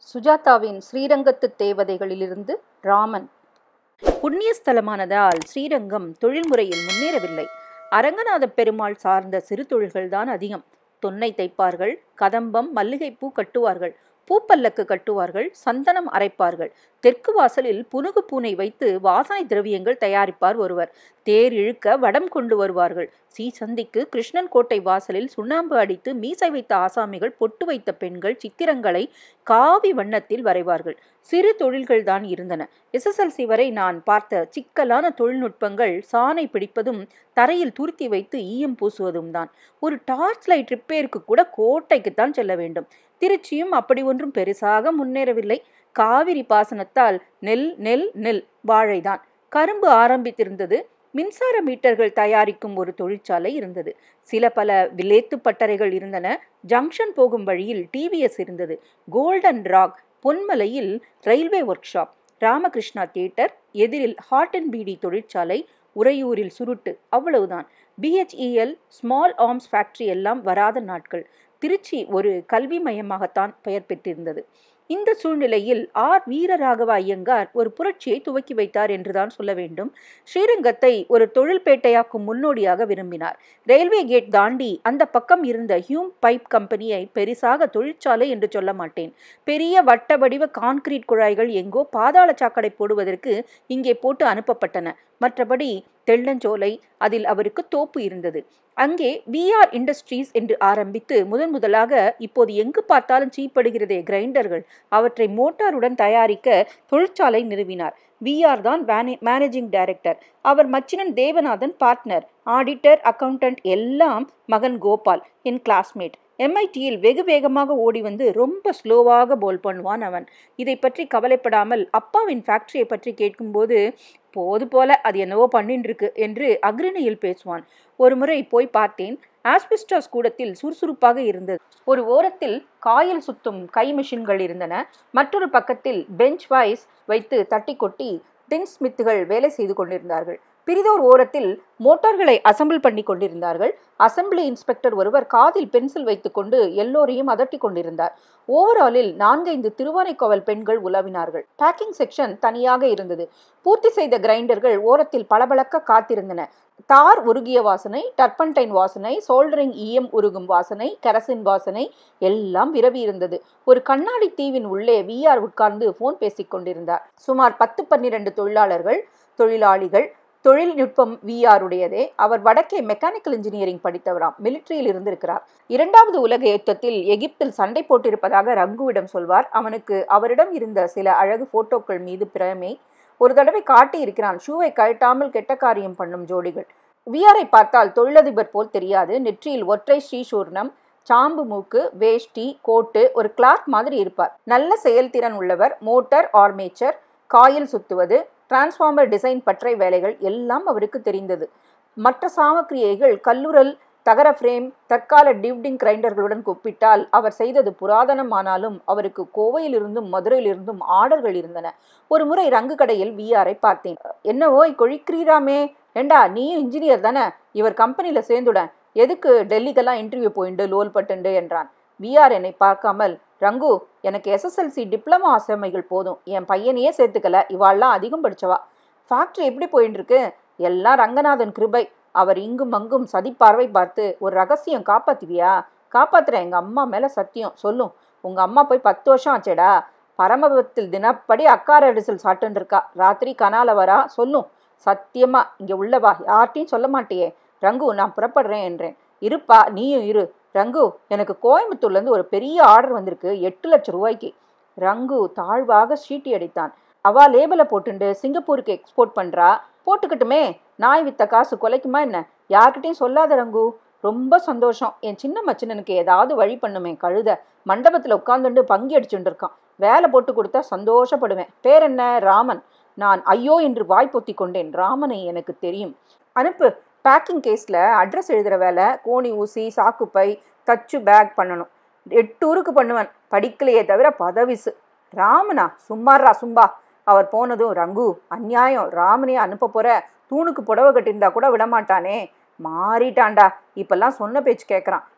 சுஜாதாவின் ஸ்ரீரங்கத்து தேவதைகளிலிருந்து ராமன் புண்ணிய ஸ்தலமானதால் ஸ்ரீரங்கம் தொழில்முறையில் முன்னேறவில்லை அரங்கநாத பெருமாள் சார்ந்த சிறு தொழில்கள்தான் அதிகம் தொன்னை தைப்பார்கள் கதம்பம் மல்லிகைப்பூ கட்டுவார்கள் பூப்பல்லக்கு கட்டுவார்கள் சந்தனம் அரைப்பார்கள் தெற்கு வாசலில் புனுகு பூனை வைத்து வாசனை திரவியங்கள் தயாரிப்பார் ஒருவர் தேர் இழுக்க வடம் கொண்டு வருவார்கள் சீ சந்திக்கு கிருஷ்ணன் கோட்டை வாசலில் சுண்ணாம்பு அடித்து மீசை வைத்த ஆசாமிகள் பொட்டு வைத்த பெண்கள் சித்திரங்களை காவி வண்ணத்தில் வரைவார்கள் சிறு தொழில்கள் தான் இருந்தன எஸ்எஸ்எல்சி வரை நான் பார்த்த சிக்கலான தொழில்நுட்பங்கள் சாணை பிடிப்பதும் தரையில் துருத்தி வைத்து ஈயம் பூசுவதும் தான் ஒரு டார்ச் லைட் ரிப்பேருக்கு கூட கோட்டைக்குத்தான் செல்ல வேண்டும் திருச்சியும் அப்படி ஒன்றும் பெருசாக முன்னேறவில்லை காவிரி பாசனத்தால் நெல் நெல் நெல் வாழைதான் கரும்பு ஆரம்பித்திருந்தது மின்சார மீட்டர்கள் தயாரிக்கும் ஒரு தொழிற்சாலை இருந்தது சில பல விலேத்து பட்டறைகள் இருந்தன ஜங்ஷன் போகும் வழியில் டிவிஎஸ் இருந்தது கோல்டன் ராக் பொன்மலையில் railway workshop Ramakrishna theatre எதிரில் ஹாட் அண்ட் பீடி தொழிற்சாலை உறையூரில் சுருட்டு அவ்வளவுதான் பிஹெச்இஎல் ஸ்மால் ஆர்ம்ஸ் ஃபேக்டரி எல்லாம் வராத நாட்கள் திருச்சி ஒரு கல்வி மையமாகத்தான் பெயர் பெற்றிருந்தது இந்த சூழ்நிலையில் ஆர் வீரராகவ ஐயங்கார் ஒரு புரட்சியை துவக்கி வைத்தார் என்றுதான் சொல்ல வேண்டும் ஸ்ரீரங்கத்தை ஒரு தொழில்பேட்டையாக்கும் முன்னோடியாக விரும்பினார் ரயில்வே கேட் தாண்டி அந்த பக்கம் இருந்த ஹியூம் பைப் கம்பெனியை பெரிசாக தொழிற்சாலை என்று சொல்ல மாட்டேன் பெரிய வட்ட வடிவ கான்கிரீட் குழாய்கள் எங்கோ பாதாள சாக்கடை போடுவதற்கு இங்கே போட்டு அனுப்பப்பட்டன மற்றபடி தெள்ளஞ்சோலை அதில் அவருக்கு தோப்பு இருந்தது அங்கே விஆர் இண்டஸ்ட்ரீஸ் என்று ஆரம்பித்து முதன் முதலாக இப்போது எங்கு பார்த்தாலும் சீப்படுகிறதே கிரைண்டர்கள் அவற்றை மோட்டாருடன் தயாரிக்க தொழிற்சாலை நிறுவினார் விஆர் தான் மேனேஜிங் டைரக்டர் அவர் மச்சினன் தேவநாதன் பார்ட்னர் ஆடிட்டர் அக்கவுண்டன்ட் எல்லாம் மகன் கோபால் என் கிளாஸ்மேட் எம்ஐடியில் வெகு வேகமாக ஓடி வந்து ரொம்ப ஸ்லோவாக போல் பண்ணுவான் அவன் இதை பற்றி கவலைப்படாமல் அப்பாவின் ஃபேக்டரியை பற்றி கேட்கும்போது போது போல அது என்னவோ பண்ணின்னு இருக்கு என்று அக்ரணியில் பேசுவான் ஒரு முறை போய் பார்த்தேன் ஆஸ்பிஸ்டாஸ் கூடத்தில் சுறுசுறுப்பாக இருந்தது ஒரு ஓரத்தில் காயில் சுத்தும் கை மிஷின்கள் இருந்தன மற்றொரு பக்கத்தில் பெஞ்ச் வைஸ் வைத்து தட்டி கொட்டி டின் ஸ்மித்துகள் வேலை செய்து கொண்டிருந்தார்கள் பிரிதோர் ஓரத்தில் மோட்டார்களை அசம்பிள் பண்ணி கொண்டிருந்தார்கள் அசம்பிளி இன்ஸ்பெக்டர் ஒருவர் காதில் பென்சில் வைத்துக்கொண்டு எல்லோரையும் அதட்டி கொண்டிருந்தார் ஓவராலில் நான்கைந்து திருவானைக்கோவல் பெண்கள் உலவினார்கள் பேக்கிங் செக்ஷன் தனியாக இருந்தது பூர்த்தி செய்த கிரைண்டர்கள் ஓரத்தில் பளபளக்க காத்திருந்தன தார் உருகிய வாசனை டர்பன்டைன் வாசனை சோல்டரிங் ஈயம் உருகும் வாசனை கரசின் வாசனை எல்லாம் விரவி இருந்தது ஒரு கண்ணாடி தீவின் உள்ளே விஆர் உட்கார்ந்து போன் பேசிக் கொண்டிருந்தார் சுமார் பத்து பன்னிரண்டு தொழிலாளர்கள் தொழிலாளிகள் தொழில்நுட்பம் விஆருடையதே அவர் வடக்கே மெக்கானிக்கல் இன்ஜினியரிங் படித்தவராம் மிலிட்ரியில் இருந்திருக்கிறார் இரண்டாவது உலக யுத்தத்தில் எகிப்தில் சண்டை போட்டிருப்பதாக ரங்குவிடம் சொல்வார் அவனுக்கு அவரிடம் இருந்த சில அழகு போட்டோக்கள் மீது பிரமே ஒரு தடவை காட்டி இருக்கிறான் ஷூவை கழட்டாமல் கெட்ட காரியம் பண்ணும் ஜோடிகள் விஆரை பார்த்தால் தொழிலதிபர் போல் தெரியாது நெற்றியில் ஒற்றை ஸ்ரீசூர்ணம் சாம்பு மூக்கு வேஷ்டி கோட்டு ஒரு கிளாத் மாதிரி இருப்பார் நல்ல செயல்திறன் உள்ளவர் மோட்டார் ஆர்மேச்சர் காயில் சுத்துவது டிரான்ஸ்ஃபார்மர் டிசைன் பற்றை வேலைகள் எல்லாம் அவருக்கு தெரிந்தது மற்ற சாமக்கிரியைகள் கல்லுரல் தகர ஃப்ரேம் தற்கால டிவ்டிங் கிரைண்டர்களுடன் ஒப்பிட்டால் அவர் செய்தது புராதனமானாலும் அவருக்கு கோவையிலிருந்தும் மதுரையிலிருந்தும் ஆர்டர்கள் இருந்தன ஒரு முறை ரங்கு கடையில் விஆரை பார்த்தேன் என்னவோ கொழிக்கிறீராமே ஏண்டா நீயும் இன்ஜினியர் தானே இவர் கம்பெனியில் சேர்ந்துடன் எதுக்கு டெல்லிக்கெல்லாம் இன்டர்வியூ போயிண்டு லோல் பட்டுண்டு என்றான் விஆர் என்னை பார்க்காமல் ரங்கு எனக்கு எஸ்எஸ்எல்சி டிப்ளமோ ஆசிரமைகள் போதும் என் பையனையே சேர்த்துக்கல இவாள்லாம் அதிகம் படிச்சவா ஃபேக்ட்ரி எப்படி போயின்னு இருக்கு எல்லாம் ரங்கநாதன் கிருபை அவர் இங்கும் அங்கும் சதிப்பார்வை பார்த்து ஒரு ரகசியம் காப்பாத்துவியா காப்பாத்துறேன் எங்க அம்மா மேல சத்தியம் சொல்லும் உங்க அம்மா போய் பத்து வருஷம் ஆச்சேடா பரமபத்தில் தினப்படி அக்கார அடிசல் சாட்டுன்னு இருக்கா ராத்திரி கனால வரா சொல்லும் சத்தியமா இங்க உள்ளவா யார்ட்டையும் சொல்ல மாட்டியே ரங்கு நான் புறப்படுறேன் என்றேன் இருப்பா நீயும் இரு ரங்கு எனக்கு கோயம்புத்தூர்லேருந்து ஒரு பெரிய ஆர்டர் வந்திருக்கு எட்டு லட்சம் ரூபாய்க்கு ரங்கு தாழ்வாக சீட்டி அடித்தான் அவா லேபிளை போட்டுண்டு சிங்கப்பூருக்கு எக்ஸ்போர்ட் பண்ணுறா போட்டுக்கட்டுமே நாய் வித்த காசு கொலைக்குமா என்ன யார்கிட்டையும் சொல்லாத ரங்கு ரொம்ப சந்தோஷம் என் சின்ன மச்சினனுக்கு ஏதாவது வழி பண்ணுமே கழுத மண்டபத்தில் உட்காந்துண்டு பங்கி அடிச்சுட்டு இருக்கான் வேலை போட்டு கொடுத்தா சந்தோஷப்படுவேன் பேர் என்ன ராமன் நான் ஐயோ என்று வாய் பொத்தி கொண்டேன் ராமனை எனக்கு தெரியும் அனுப்பு பேக்கிங் கேஸில் அட்ரஸ் எழுதுகிற வேலை கோணி ஊசி சாக்குப்பை தச்சு பேக் பண்ணணும் எட்டு ஊருக்கு பண்ணுவேன் படிக்கலையே தவிர பதவிசு ராமனா சும்மாரா சும்பா அவர் போனதும் ரங்கு அந்நியாயம் ராமனையே அனுப்ப போற தூணுக்கு புடவை கட்டியிருந்தா கூட விடமாட்டானே மாறிட்டான்டா இப்பெல்லாம் சொன்ன பேச்சு கேட்குறான்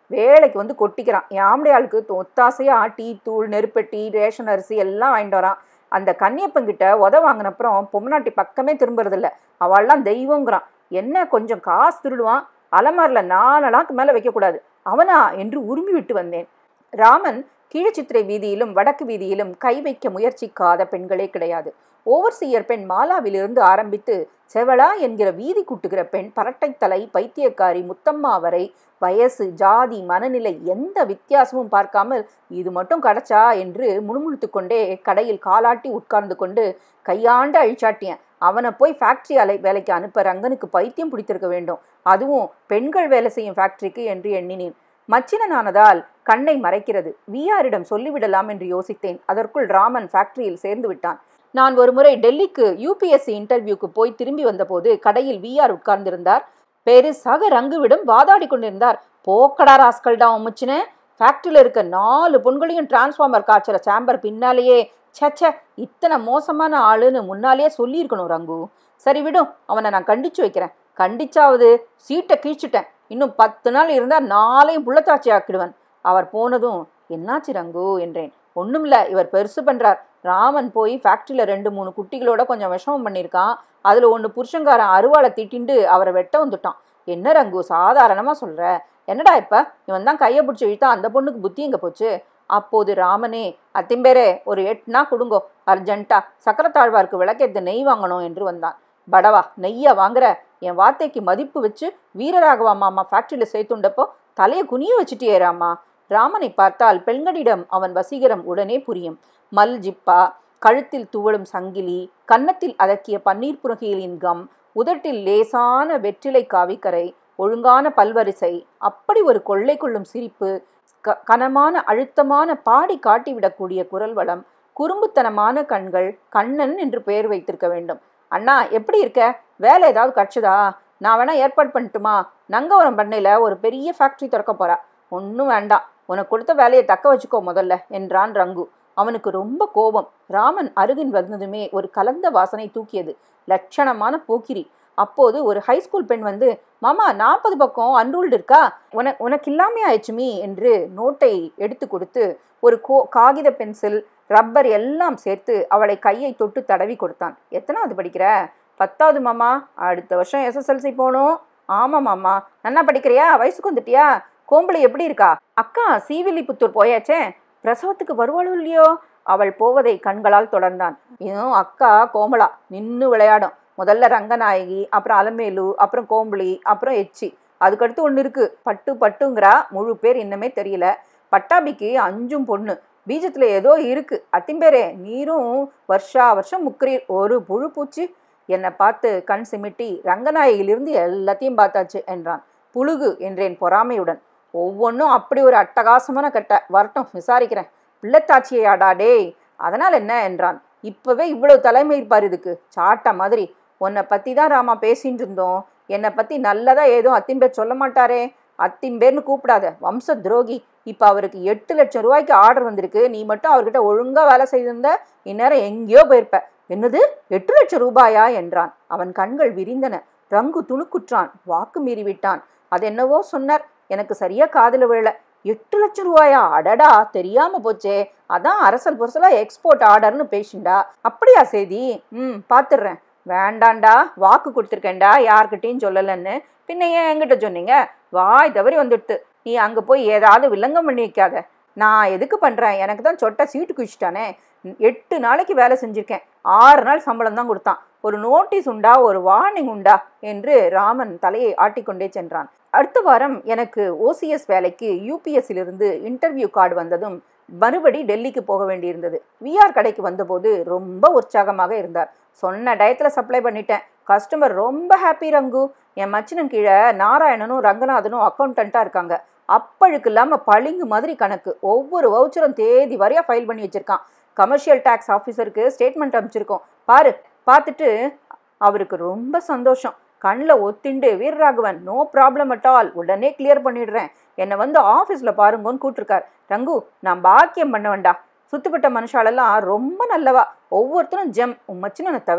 வேலைக்கு வந்து கொட்டிக்கிறான் என் ஆம்படையாளுக்கு ஒத்தாசையா டீ தூள் நெருப்பெட்டி ரேஷன் அரிசி எல்லாம் வாங்கிட்டு வரான் அந்த கன்னியப்பங்கிட்ட உத வாங்கினப்புறம் பொம்மநாட்டி பக்கமே திரும்புறதில்ல அவள்லாம் தெய்வங்கிறான் என்ன கொஞ்சம் காசு திருடுவான் அலமாரில் நாலனாக்கு மேலே வைக்கக்கூடாது அவனா என்று உருமி விட்டு வந்தேன் ராமன் கீழச்சித்திரை வீதியிலும் வடக்கு வீதியிலும் கை வைக்க முயற்சிக்காத பெண்களே கிடையாது ஓவர்சீயர் பெண் மாலாவிலிருந்து ஆரம்பித்து செவளா என்கிற வீதி கூட்டுகிற பெண் பரட்டைத்தலை பைத்தியக்காரி முத்தம்மா வரை வயசு ஜாதி மனநிலை எந்த வித்தியாசமும் பார்க்காமல் இது மட்டும் கிடைச்சா என்று முணுமுணுத்து கொண்டே கடையில் காலாட்டி உட்கார்ந்து கொண்டு கையாண்டு அழிச்சாட்டியன் அவனை போய் ஃபேக்டரி அலை வேலைக்கு அனுப்ப ரங்கனுக்கு பைத்தியம் பிடித்திருக்க வேண்டும் அதுவும் பெண்கள் வேலை செய்யும் ஃபேக்டரிக்கு என்று எண்ணினேன் மச்சினனானதால் கண்ணை மறைக்கிறது விஆரிடம் சொல்லிவிடலாம் என்று யோசித்தேன் அதற்குள் ராமன் ஃபேக்டரியில் சேர்ந்து விட்டான் நான் ஒருமுறை டெல்லிக்கு யூபிஎஸ்சி இன்டர்வியூக்கு போய் திரும்பி வந்தபோது கடையில் விஆர் உட்கார்ந்திருந்தார் பெருசாக ரங்குவிடம் வாதாடி கொண்டிருந்தார் போக்கடா ராஸ்கல்டா முச்சின ஃபேக்டரியில் இருக்க நாலு பொண்களையும் டிரான்ஸ்ஃபார்மர் காய்ச்சற சாம்பர் பின்னாலேயே சச்ச இத்தனை மோசமான ஆளுன்னு முன்னாலேயே சொல்லியிருக்கணும் ரங்கு சரி விடும் அவனை நான் கண்டிச்சு வைக்கிறேன் கண்டிச்சாவது சீட்டை கீழ்ச்சிட்டேன் இன்னும் பத்து நாள் இருந்தால் நாளையும் புள்ளத்தாச்சி ஆக்கிடுவன் அவர் போனதும் என்னாச்சு ரங்கு என்றேன் ஒன்றுமில்ல இவர் பெருசு பண்ணுறார் ராமன் போய் ஃபேக்ட்ரியில் ரெண்டு மூணு குட்டிகளோட கொஞ்சம் விஷமம் பண்ணியிருக்கான் அதில் ஒன்று புருஷங்காரன் அருவாளை திட்டிண்டு அவரை வெட்ட வந்துட்டான் என்ன ரங்கு சாதாரணமாக சொல்கிற என்னடா இப்போ இவன் தான் கையை பிடிச்சி இழுத்தா அந்த பொண்ணுக்கு புத்தி எங்கே போச்சு அப்போது ராமனே அத்திம்பேரே ஒரு எட்டுனா கொடுங்கோ அர்ஜென்ட்டா சக்கரத்தாழ்வார்க்கு விளக்கேத்து நெய் வாங்கணும் என்று வந்தான் படவா நெய்யா வாங்குற என் வார்த்தைக்கு மதிப்பு வச்சு வீரராகவா மாமா ஃபேக்டரியில் சேர்த்துண்டப்போ தலையை குனிய வச்சுட்டியே ராமா ராமனை பார்த்தால் பெண்களிடம் அவன் வசீகரம் உடனே புரியும் மல் ஜிப்பா கழுத்தில் துவளும் சங்கிலி கன்னத்தில் அதக்கிய பன்னீர் புரகியலின் கம் உதட்டில் லேசான வெற்றிலை காவிக்கரை ஒழுங்கான பல்வரிசை அப்படி ஒரு கொள்ளை கொள்ளும் சிரிப்பு க கனமான அழுத்தமான பாடி காட்டிவிடக்கூடிய குரல் வளம் குறும்புத்தனமான கண்கள் கண்ணன் என்று பெயர் வைத்திருக்க வேண்டும் அண்ணா எப்படி இருக்க வேலை ஏதாவது கட்சுதா நான் வேணா ஏற்பாடு பண்ணட்டுமா நங்கவரம் பண்ணையில் ஒரு பெரிய ஃபேக்ட்ரி திறக்க போறா ஒன்றும் வேண்டாம் உனக்கு கொடுத்த வேலையை தக்க வச்சுக்கோ முதல்ல என்றான் ரங்கு அவனுக்கு ரொம்ப கோபம் ராமன் அருகின் வந்ததுமே ஒரு கலந்த வாசனை தூக்கியது லட்சணமான போக்கிரி அப்போது ஒரு ஹைஸ்கூல் பெண் வந்து மாமா நாற்பது பக்கம் அன்ரூல்டு இருக்கா உன உனக்கு இல்லாமே ஆயிடுச்சுமி என்று நோட்டை எடுத்து கொடுத்து ஒரு கோ காகித பென்சில் ரப்பர் எல்லாம் சேர்த்து அவளை கையை தொட்டு தடவி கொடுத்தான் எத்தனாவது படிக்கிற பத்தாவது மாமா அடுத்த வருஷம் எஸ்எஸ்எல்சி போகணும் ஆமாம் மாமா நன்னா படிக்கிறியா வயசுக்கு வந்துட்டியா கோம்பளை எப்படி இருக்கா அக்கா சீவில்லிபுத்தூர் போயாச்சே பிரசவத்துக்கு வருவாளோ இல்லையோ அவள் போவதை கண்களால் தொடர்ந்தான் இன்னும் அக்கா கோமலா நின்று விளையாடும் முதல்ல ரங்கநாயகி அப்புறம் அலமேலு அப்புறம் கோம்பளி அப்புறம் எச்சி அதுக்கடுத்து ஒன்று இருக்கு பட்டு பட்டுங்கிறா முழு பேர் இன்னமே தெரியல பட்டாபிக்கு அஞ்சும் பொண்ணு பீஜத்தில் ஏதோ இருக்கு அத்திம்பேரே நீரும் வருஷா வருஷம் முக்கிறீர் ஒரு புழு பூச்சி என்னை பார்த்து கண் சிமிட்டி ரங்கநாயகிலிருந்து எல்லாத்தையும் பார்த்தாச்சு என்றான் புழுகு என்றேன் பொறாமையுடன் ஒவ்வொன்றும் அப்படி ஒரு அட்டகாசமான கட்டை வரட்டும் விசாரிக்கிறேன் பிள்ளைத்தாச்சியாடா டேய் அதனால் என்ன என்றான் இப்போவே இவ்வளவு தலைமை இருப்பார் இதுக்கு சாட்டா மாதிரி உன்னை பற்றி தான் ராமா பேசிட்டு இருந்தோம் என்னை பற்றி நல்லதா ஏதோ அத்திம்பேர் சொல்ல மாட்டாரே அத்திம்பேர்னு கூப்பிடாத வம்ச துரோகி இப்போ அவருக்கு எட்டு லட்சம் ரூபாய்க்கு ஆர்டர் வந்திருக்கு நீ மட்டும் அவர்கிட்ட ஒழுங்காக வேலை செய்திருந்த இந்நேரம் எங்கேயோ போயிருப்ப என்னது எட்டு லட்சம் ரூபாயா என்றான் அவன் கண்கள் விரிந்தன ரங்கு துணுக்குற்றான் வாக்கு மீறி விட்டான் அது என்னவோ சொன்னார் எனக்கு சரியா காதுல விழல எட்டு லட்சம் ரூபாயா அடடா தெரியாம போச்சே அதான் அரசல் புரசலா எக்ஸ்போர்ட் ஆர்டர்னு பேசிண்டா அப்படியா செய்தி ம் பார்த்துடுறேன் வேண்டாண்டா வாக்கு கொடுத்துருக்கேன்டா யார்கிட்டையும் சொல்லலைன்னு பின்ன ஏன் என்கிட்ட சொன்னீங்க வாய் தவறி வந்துடுத்து நீ அங்கே போய் ஏதாவது வில்லங்கம் பண்ணி வைக்காத நான் எதுக்கு பண்ணுறேன் எனக்கு தான் சொட்டை சீட்டு குச்சிட்டானே எட்டு நாளைக்கு வேலை செஞ்சுருக்கேன் ஆறு நாள் சம்பளம் தான் கொடுத்தான் ஒரு நோட்டீஸ் உண்டா ஒரு வார்னிங் உண்டா என்று ராமன் தலையை ஆட்டிக்கொண்டே சென்றான் அடுத்த வாரம் எனக்கு ஓசிஎஸ் வேலைக்கு யூபிஎஸ்சிலிருந்து இன்டர்வியூ கார்டு வந்ததும் மறுபடி டெல்லிக்கு போக வேண்டியிருந்தது விஆர் கடைக்கு வந்தபோது ரொம்ப உற்சாகமாக இருந்தார் சொன்ன டயத்தில் சப்ளை பண்ணிட்டேன் கஸ்டமர் ரொம்ப ஹாப்பி ரங்கு என் மச்சினன் கீழே நாராயணனும் ரங்கநாதனும் அக்கௌண்டண்ட்டாக இருக்காங்க அப்பழுக்கு இல்லாமல் பளிங்கு மாதிரி கணக்கு ஒவ்வொரு வவுச்சரும் தேதி வரையா ஃபைல் பண்ணி வச்சுருக்கான் கமர்ஷியல் டேக்ஸ் ஆஃபீஸருக்கு ஸ்டேட்மெண்ட் அனுப்பிச்சிருக்கோம் பாரு பார்த்துட்டு அவருக்கு ரொம்ப சந்தோஷம் கண்ணில் ஒத்திண்டு Veeraraghavan no problem at all உடனே கிளியர் பண்ணிடுறேன் என்னை வந்து ஆஃபீஸில் பாருங்கன்னு கூப்பிட்டுருக்கார் ரங்கு நான் பாக்கியம் பண்ண வேண்டா சுத்துப்பட்ட மனுஷாலெல்லாம் ரொம்ப நல்லவா ஒவ்வொருத்தரும் ஜெம் உம்மச்சின்னு தவிர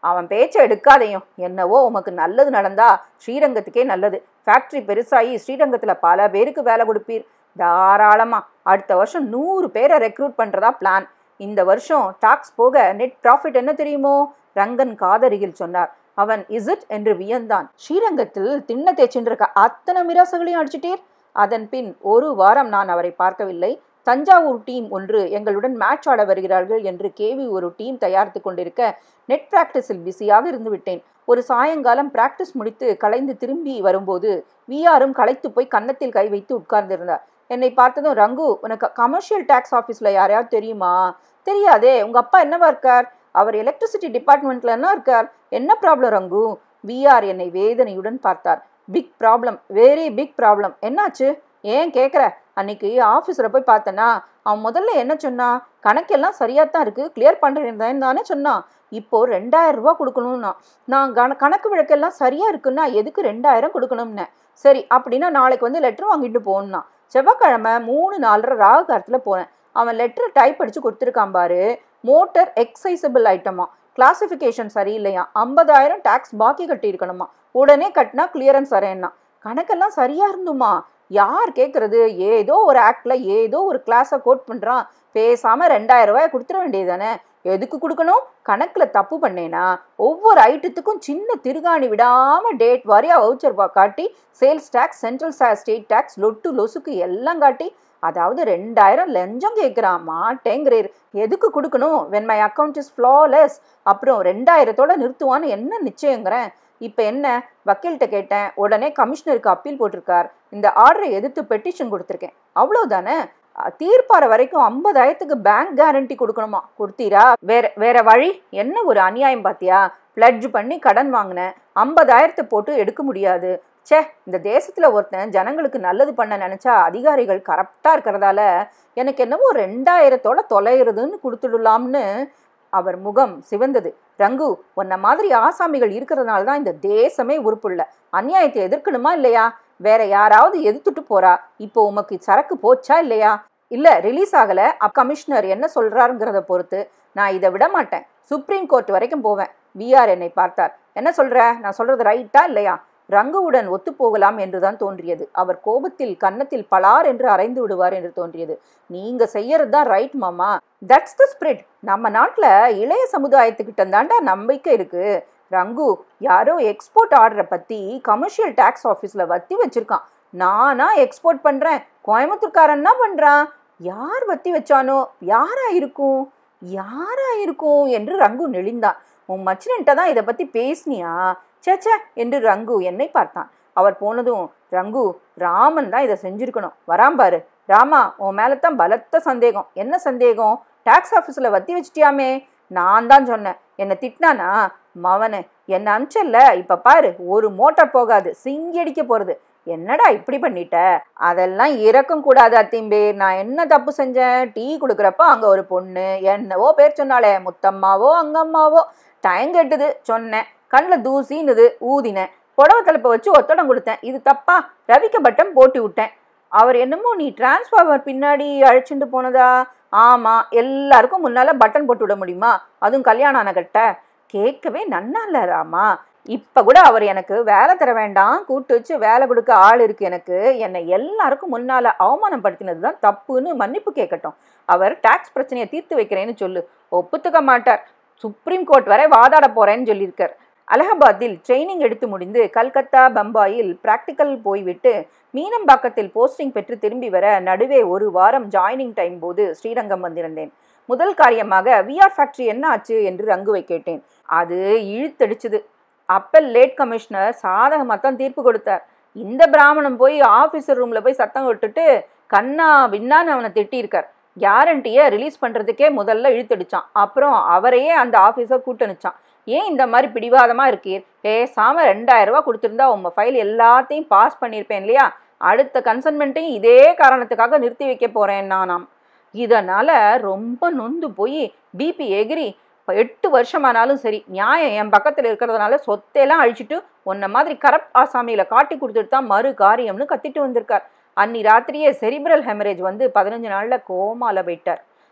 அவன் பேச்சை எடுக்காதையும் என்னவோ உமக்கு நல்லது நடந்தா ஸ்ரீரங்கத்துக்கே நல்லது ஃபேக்ட்ரி பெருசாகி ஸ்ரீரங்கத்தில் பல பேருக்கு வேலை கொடுப்பீர் தாராளமா அடுத்த வருஷம் நூறு பேரை ரெக்ரூட் பண்ணுறதா பிளான் இந்த வருஷம் டாக்ஸ் போக நெட் ப்ராஃபிட் என்ன தெரியுமோ ரங்கன் காதருகில் சொன்னார் அவன் இசிட் என்று வியந்தான் ஸ்ரீரங்கத்தில் திண்ண தேய்ச்சின்றிருக்க அத்தனை மிராசுகளையும் அடிச்சிட்டீர் அதன் பின் ஒரு வாரம் நான் அவரை பார்க்கவில்லை தஞ்சாவூர் டீம் ஒன்று எங்களுடன் மேட்ச் ஆட வருகிறார்கள் என்று கேவி ஒரு டீம் தயாரித்து கொண்டிருக்க நெட் பிராக்டிஸில் பிஸியாக இருந்து விட்டேன் ஒரு சாயங்காலம் பிராக்டிஸ் முடித்து கலைந்து திரும்பி வரும்போது விஆரும் களைத்து போய் கன்னத்தில் கை வைத்து உட்கார்ந்திருந்தார் என்னை பார்த்ததும் ரங்கு உனக்கு கமர்ஷியல் டேக்ஸ் ஆஃபீஸில் யாரையாவது தெரியுமா தெரியாதே உங்க அப்பா என்னவா இருக்கார் அவர் எலக்ட்ரிசிட்டி டிபார்ட்மெண்ட்ல என்ன இருக்கார் என்ன ப்ராப்ளம் ரங்கு விஆர் என்னை வேதனையுடன் பார்த்தார் big problem very big problem என்னாச்சு ஏன் கேட்குற அன்னைக்கு ஆஃபீஸில் போய் பார்த்தேன்னா அவன் முதல்ல என்ன சொன்னான் கணக்கெல்லாம் சரியாக தான் இருக்குது கிளியர் பண்ணுறேன் தானே சொன்னான் இப்போ ரெண்டாயிரம் ரூபா கொடுக்கணும்னா நான் கண கணக்கு விளக்கெல்லாம் சரியாக இருக்குன்னா எதுக்கு ரெண்டாயிரம் கொடுக்கணும்னு சரி அப்படின்னா நாளைக்கு வந்து லெட்டர் வாங்கிட்டு போகணும்னா செவ்வாய்க்கிழமை மூணு நாலரை ராகு காலத்தில் போனேன் அவன் லெட்டர் டைப் அடித்து கொடுத்துருக்கான் பாரு மோட்டர் எக்ஸைசபிள் ஐட்டமா கிளாசிஃபிகேஷன் சரியில்லையா ஐம்பதாயிரம் டேக்ஸ் பாக்கி கட்டியிருக்கணுமா உடனே கட்டினா கிளியரன்ஸ் வரேன்னா கணக்கெல்லாம் சரியா இருந்துமா யார் கேட்குறது ஏதோ ஒரு ஆக்டில் ஏதோ ஒரு கிளாஸை கோட் பண்ணுறான் பேசாமல் ரெண்டாயிரம் ரூபாய் கொடுத்துட வேண்டியது தானே எதுக்கு கொடுக்கணும் கணக்கில் தப்பு பண்ணேனா ஒவ்வொரு ஐட்டத்துக்கும் சின்ன திருகாணி விடாமல் டேட் வாரியாக வவுச்சர் காட்டி sales tax central state tax லொட்டு லொசுக்கு எல்லாம் காட்டி அதாவது ரெண்டாயிரம் லஞ்சம் கேட்குறான் மாட்டேங்கிறீர் எதுக்கு கொடுக்கணும் when my account is flawless அப்புறம் ரெண்டாயிரத்தோட நிறுத்துவான்னு என்ன நிச்சயங்கிறேன் இப்போ என்ன வக்கீல்கிட்ட கேட்டேன் உடனே கமிஷனருக்கு அப்பீல் போட்டிருக்கார் இந்த ஆர்டரை எதிர்த்து பெட்டிஷன் கொடுத்துருக்கேன் அவ்வளோதானே தீர்ப்பார வரைக்கும் ஐம்பதாயிரத்துக்கு பேங்க் கேரண்டி கொடுக்கணுமா கொடுத்தீரா வேற வேற வழி என்ன ஒரு அநியாயம் பாத்தியா பிளட்ஜ் பண்ணி கடன் வாங்கினேன் ஐம்பதாயிரத்தை போட்டு எடுக்க முடியாது ச்சே இந்த தேசத்தில் ஒருத்தன் ஜனங்களுக்கு நல்லது பண்ண நினச்சா அதிகாரிகள் கரெக்டாக இருக்கிறதால எனக்கு என்னவோ ரெண்டாயிரத்தோட தொலைகிறதுன்னு கொடுத்துடலாம்னு அவர் முகம் சிவந்தது ரங்கு உன்ன மாதிரி ஆசாமிகள் இருக்கிறதுனால தான் இந்த தேசமே உறுப்புள்ள அநியாயத்தை எதிர்க்கணுமா இல்லையா வேற யாராவது எதிர்த்துட்டு போறா இப்போ உமக்கு சரக்கு போச்சா இல்லையா இல்ல ரிலீஸ் ஆகல அப் கமிஷனர் என்ன சொல்றாருங்கிறத பொறுத்து நான் இதை விட மாட்டேன் சுப்ரீம் கோர்ட் வரைக்கும் போவேன் விஆர் என்னை பார்த்தார் என்ன சொல்ற நான் சொல்றது ரைட்டா இல்லையா ரங்குவுடன் ஒத்துப்போகலாம் என்றுதான் தோன்றியது அவர் கோபத்தில் கன்னத்தில் பலார் என்று அரைந்து விடுவார் என்று தோன்றியது நீங்க செய்யறது தான் ரைட் மாமா தட்ஸ் த ஸ்பிரிட் நம்ம நாட்டில் இளைய சமுதாயத்துக்கிட்ட தாண்டா நம்பிக்கை இருக்கு ரங்கு யாரோ எக்ஸ்போர்ட் ஆர்டரை பற்றி கமர்ஷியல் டேக்ஸ் ஆஃபீஸில் வத்தி வச்சிருக்கான் நானா எக்ஸ்போர்ட் பண்ணுறேன் கோயம்புத்தூர்காரன் என்ன பண்ணுறான் யார் வத்தி வச்சானோ யாரா இருக்கும் யாரா இருக்கும் என்று ரங்கு நெளிந்தான் உன் மச்சினன்ட்ட தான் இதை பற்றி பேசினியா சேச்சே என்று ரங்கு என்னை பார்த்தான் அவர் போனதும் ரங்கு ராமன் தான் இதை செஞ்சிருக்கணும் வராம் பாரு ராமா உன் மேலே தான் பலத்த சந்தேகம் என்ன சந்தேகம் டாக்ஸ் ஆஃபீஸில் வத்தி வச்சிட்டியாமே நான் தான் சொன்னேன் என்னை திட்டினானா மவனு என்னை அனுப்பிச்சல்ல இப்போ பாரு ஒரு மோட்டார் போகாது சிங்கி அடிக்க போகிறது என்னடா இப்படி பண்ணிட்ட அதெல்லாம் இறக்கும் கூடாது அத்திம்பே நான் என்ன தப்பு செஞ்சேன் டீ கொடுக்குறப்ப அங்கே ஒரு பொண்ணு என்னவோ பேர் சொன்னாலே முத்தம்மாவோ அங்கம்மாவோ டைம் கெட்டுது சொன்னேன் கண்ணில் தூசின்னுது ஊதினேன் புடவை தலைப்பை வச்சு ஒத்தடம் கொடுத்தேன் இது தப்பா ரவிக்க பட்டம் போட்டு விட்டேன் அவர் என்னமோ நீ டிரான்ஸ்ஃபார்மர் பின்னாடி அழைச்சிட்டு போனதா ஆமாம் எல்லாருக்கும் முன்னால் பட்டன் போட்டு விட முடியுமா அதுவும் கல்யாணம் ஆன கட்ட கேட்கவே நன்னா இல்லை ராமா இப்போ கூட அவர் எனக்கு வேலை தர வேண்டாம் கூட்டு வச்சு வேலை கொடுக்க ஆள் இருக்கு எனக்கு என்னை எல்லாருக்கும் முன்னால் அவமானப்படுத்தினது தான் தப்புன்னு மன்னிப்பு கேட்கட்டும் அவர் டாக்ஸ் பிரச்சனையை தீர்த்து வைக்கிறேன்னு சொல்லு ஒப்புத்துக்க மாட்டார் சுப்ரீம் கோர்ட் வரை வாதாட போறேன்னு சொல்லியிருக்கார் அலகாபாத்தில் ட்ரைனிங் எடுத்து முடிந்து கல்கத்தா பம்பாயில் பிராக்டிக்கல் போய்விட்டு மீனம்பாக்கத்தில் போஸ்டிங் பெற்று திரும்பி வர நடுவே ஒரு வாரம் ஜாயினிங் டைம் போது ஸ்ரீரங்கம் வந்திருந்தேன் முதல் காரியமாக விஆர் ஃபேக்டரி என்ன ஆச்சு என்று ரங்குவை கேட்டேன் அது இழுத்தடிச்சுது அப்பல் லேட் கமிஷனர் சாதகமாக தான் தீர்ப்பு கொடுத்தார் இந்த பிராமணன் போய் ஆஃபீஸர் ரூமில் போய் சத்தம் விட்டுட்டு கண்ணா விண்ணான்னு அவனை திட்டியிருக்கார் கேரண்டியை ரிலீஸ் பண்ணுறதுக்கே முதல்ல இழுத்தடிச்சான் அப்புறம் அவரையே அந்த ஆஃபீஸர் கூட்டணிச்சான் ஏன் இந்த மாதிரி பிடிவாதமாக இருக்கீர் பேசாமல் ரெண்டாயிரம் ரூபா கொடுத்துருந்தா உங்கள் ஃபைல் எல்லாத்தையும் பாஸ் பண்ணியிருப்பேன் இல்லையா அடுத்த கன்சன்மெண்ட்டையும் இதே காரணத்துக்காக நிறுத்தி வைக்க போகிறேன் நானாம் இதனால் ரொம்ப நொந்து போய் பிபி எகிரி இப்போ எட்டு வருஷமானாலும் சரி நியாயம் என் பக்கத்தில் இருக்கிறதுனால சொத்தையெல்லாம் அழிச்சிட்டு உன்ன மாதிரி கரப்ட் ஆசாமியில் காட்டி கொடுத்துட்டு தான் மறு காரியம்னு கத்திட்டு வந்திருக்கார் அன்னி ராத்திரியே செரிப்ரல் ஹெமரேஜ் வந்து பதினஞ்சு நாளில் கோமால போயிட்டார்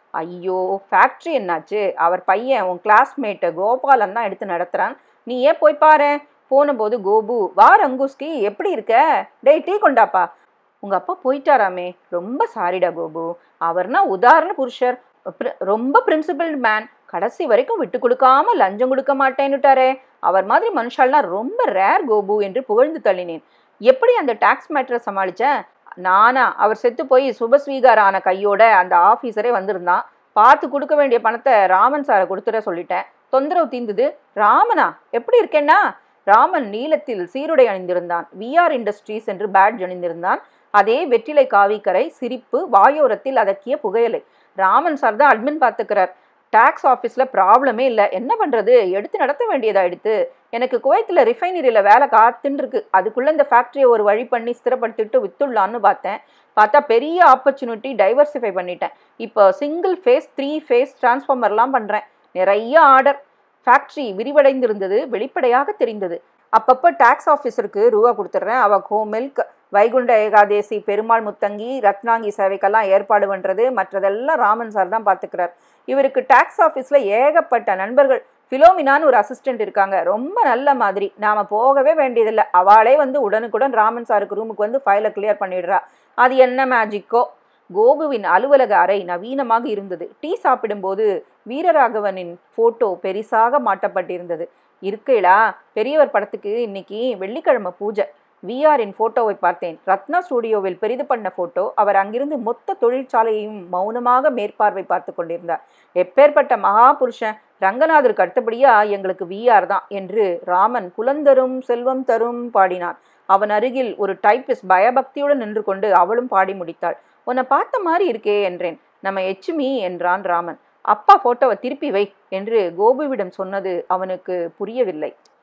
ஐயோ ஃபேக்ட்ரி என்னாச்சு அவர் பையன் உன் கிளாஸ்மேட்டு கோபாலன் தான் எடுத்து நடத்துகிறான் நீ ஏன் போய் பாரு போனபோது கோபு வா ரங்குஸ்டி எப்படி இருக்க டேய் டீ கொண்டாப்பா உங்கள் அப்பா போயிட்டாராமே ரொம்ப சாரிடா கோபு அவர்னா உதாரண புருஷர் பிர- ரொம்ப பிரின்சிபல் மேன் கடைசி வரைக்கும் விட்டு கொடுக்காம லஞ்சம் கொடுக்க மாட்டேன்னுட்டாரே அவர் மாதிரி மனுஷால்னா ரொம்ப ரேர் கோபு என்று புகழ்ந்து தள்ளினேன் எப்படி அந்த டாக்ஸ் மேட்டரை சமாளிச்சேன் நானா அவர் செத்து போய் சுபஸ்வீகார ஆன கையோட அந்த ஆஃபீஸரே வந்திருந்தான் பார்த்து கொடுக்க வேண்டிய பணத்தை ராமன் சாரை கொடுத்துட சொல்லிட்டேன் தொந்தரவு தீர்ந்தது ராமனா எப்படி இருக்கேன்னா ராமன் நீலத்தில் சீருடை அணிந்திருந்தான் விஆர் இண்டஸ்ட்ரீஸ் என்று பேட்ஜ் அணிந்திருந்தான் அதே வெற்றிலை காவிக்கரை சிரிப்பு வாயோரத்தில் அதக்கிய புகையலை ராமன் சார் தான் அட்மின் பார்த்துக்கிறார் டாக்ஸ் ஆஃபீஸில் ப்ராப்ளமே இல்லை என்ன பண்ணுறது எடுத்து நடத்த வேண்டியதா எடுத்து எனக்கு குவைத்தில் ரிஃபைனரியில் வேலை காத்துன்னு இருக்கு அதுக்குள்ளே இந்த ஃபேக்ட்ரியை ஒரு வழி பண்ணி ஸ்திரப்படுத்திட்டு வித்துடலான்னு பார்த்தேன் பார்த்தா பெரிய ஆப்பர்ச்சுனிட்டி டைவர்சிஃபை பண்ணிட்டேன் இப்போ சிங்கிள் ஃபேஸ் த்ரீ ஃபேஸ் டிரான்ஸ்ஃபார்மர்லாம் பண்ணுறேன் நிறைய ஆர்டர் ஃபேக்ட்ரி விரிவடைந்திருந்தது வெளிப்படையாக தெரிந்தது அப்பப்போ டாக்ஸ் ஆஃபீஸருக்கு ரூபா கொடுத்துட்றேன் அவள் கோ மில்க் வைகுண்ட ஏகாதேசி பெருமாள் முத்தங்கி ரத்னாங்கி சேவைக்கெல்லாம் ஏற்பாடு பண்ணுறது மற்றதெல்லாம் ராமன் சார் தான் பார்த்துக்கிறார் இவருக்கு டாக்ஸ் ஆஃபீஸில் ஏகப்பட்ட நண்பர்கள் ஃபிலோமினான்னு ஒரு அசிஸ்டன்ட் இருக்காங்க ரொம்ப நல்ல மாதிரி நாம் போகவே வேண்டியதில்லை அவளே வந்து உடனுக்குடன் ராமன் சாருக்கு ரூமுக்கு வந்து ஃபைலை கிளியர் பண்ணிடுறா அது என்ன மேஜிக்கோ கோபுவின் அலுவலக அறை நவீனமாக இருந்தது டீ சாப்பிடும்போது வீரராகவனின் ஃபோட்டோ பெரிசாக மாட்டப்பட்டிருந்தது இருக்கையிலா பெரியவர் படத்துக்கு இன்னைக்கு வெள்ளிக்கிழமை பூஜை விஆரின் ஃபோட்டோவை பார்த்தேன் ரத்னா ஸ்டூடியோவில் பெரிது பண்ண ஃபோட்டோ அவர் அங்கிருந்து மொத்த தொழிற்சாலையையும் மௌனமாக மேற்பார்வை பார்த்து கொண்டிருந்தார் எப்பேற்பட்ட மகாபுருஷன் ரங்கநாதருக்கு அடுத்தபடியா எங்களுக்கு விஆர் தான் என்று ராமன் குலந்தரும் செல்வம் தரும் பாடினான் அவன் அருகில் ஒரு டைப்பிஸ்ட் பயபக்தியுடன் நின்று கொண்டு அவளும் பாடி முடித்தாள் உன்னை பார்த்த மாதிரி இருக்கே என்றேன் நம்ம எச்சுமி என்றான் ராமன் அப்பா போட்டோவை திருப்பி வை என்று கோபுவிடம் சொன்னது அவனுக்கு புரியவில்லை